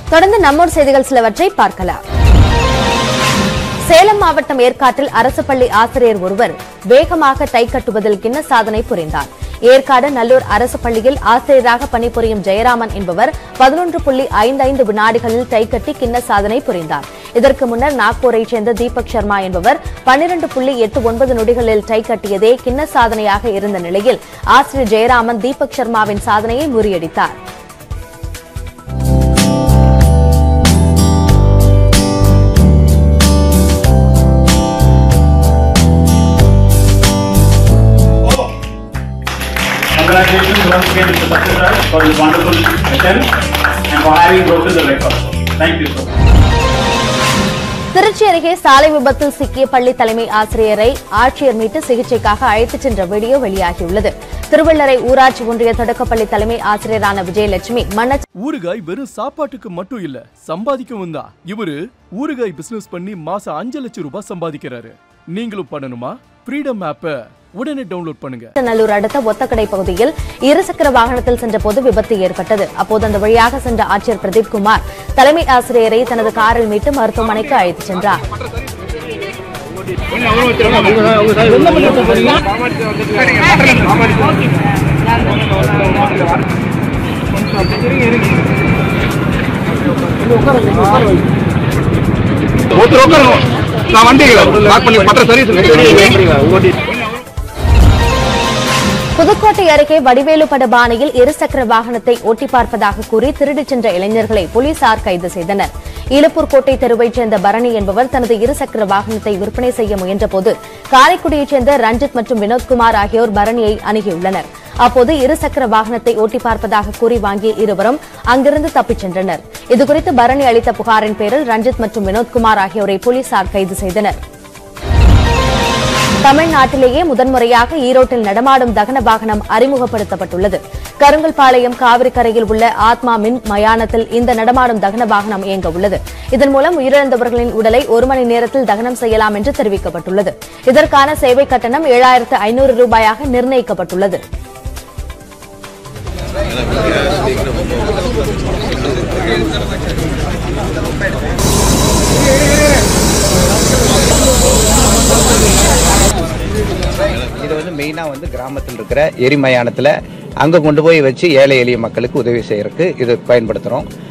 தொடர்ந்து நம்மூர் செய்திகள் சிலவற்றை பார்க்கலாம் சேலம் மாவட்டம் ஏற்காட்டில் அரசு பள்ளி ஆசிரியர் ஒருவர் வேகமாக தை கட்டுவதில் கிண்ண சாதனை புரிந்தார் ஏற்காடு நல்லூர் அரசு பள்ளியில் ஆசிரியராக பணிபுரியும் ஜெயராமன் என்பவர் பதினொன்று புள்ளி ஐந்து ஐந்து வினாடிகளில் தை கட்டி கிண்ண சாதனை புரிந்தார் இதற்கு முன்னர் நாக்பூரைச் சேர்ந்த தீபக் சர்மா என்பவர் பன்னிரண்டு புள்ளி எட்டு ஒன்பது நொடிகளில் டை கட்டியதே கிண்ண சாதனையாக இருந்த நிலையில் ஆசிரியர் ஜெயராமன் தீபக் சர்மாவின் சாதனையை முறியடித்தார் Congratulations once again, Mr. Satyaraj, for this wonderful attempt and for having broken the record. Thank you so much. Trichy அருகே சாலை விபத்தில் சிக்கிய பள்ளி தலைமை ஆசிரியரை ஆட்சியர் மீட்டு சிகிச்சைக்காக அழைத்துச் சென்ற வீடியோ வெளியாகியுள்ளது திருவள்ளரை ஊராட்சி ஒன்றிய தொடக்கப்பள்ளி தலைமை ஆசிரியரான விஜயலட்சுமி மன்ன ஊறுகாய் வெறும் சாப்பாட்டுக்கு மட்டும் இல்ல சம்பாதிக்கவும் தான் இவரு ஊறுகாய் பிசினஸ் பண்ணி மாசம் அஞ்சு லட்சம் ரூபாய் சம்பாதிக்கிறாரு நீங்களும் பண்ணணுமா ஃப்ரீடம் ஆப்ப உடனே டவுன்லோட் பண்ணுங்க நல்லூர் அடுத்த ஒத்தக்கடை பகுதியில் இருசக்கர வாகனத்தில் சென்றபோது விபத்து ஏற்பட்டது அப்போது அந்த வழியாக சென்ற ஆட்சியர் பிரதீப் குமார் தலைமை ஆசிரியரை தனது காரில் மீட்டு மருத்துவமனைக்கு அழைத்துச் சென்றார் ஒருத்தர் உட்காரணும் நான் வண்டிகளை லாக் பண்ணி மற்ற சர்வீஸ் புதுக்கோட்டை அருகே வடிவேலுபட பாணியில் இருசக்கர வாகனத்தை ஓட்டி பார்ப்பதாக கூறி திருடிச் சென்ற இளைஞர்களை போலீசார் கைது செய்தனர் ஈலப்பூர் கோட்டை தெருவைச் சேர்ந்த பரணி என்பவர் தனது இருசக்கர வாகனத்தை விற்பனை செய்ய முயன்றபோது காரைக்குடியைச் சேர்ந்த ரஞ்சித் மற்றும் வினோத்குமார் ஆகியோர் பரணியை அணுகியுள்ளனர் அப்போது இருசக்கர வாகனத்தை ஓட்டி பார்ப்பதாக கூறி வாங்கிய இருவரும் அங்கிருந்து தப்பிச் சென்றனர் இதுகுறித்து பரணி அளித்த புகாரின் பேரில் ரஞ்சித் மற்றும் வினோத்குமார் ஆகியோரை போலீசார் கைது செய்தனர் தமிழ்நாட்டிலேயே முதன்முறையாக ஈரோட்டில் நடமாடும் தகன வாகனம் அறிமுகப்படுத்தப்பட்டுள்ளது கருங்கல்பாளையம் காவிரி கரையில் உள்ள ஆத்மா மின் மயானத்தில் இந்த நடமாடும் தகன வாகனம் இயங்க உள்ளது இதன் மூலம் உயிரிழந்தவர்களின் உடலை ஒரு மணி நேரத்தில் தகனம் செய்யலாம் என்று தெரிவிக்கப்பட்டுள்ளது இதற்கான சேவை கட்டணம் ஏழாயிரத்து ஐநூறு ரூபாயாக நிர்ணயிக்கப்பட்டுள்ளது இது வந்து மெயினாக வந்து கிராமத்தில் இருக்கிற எரிமயானத்தில் அங்கே கொண்டு போய் வச்சு ஏழை எளிய மக்களுக்கு உதவி செய்யறதுக்கு இது பயன்படுத்துகிறோம்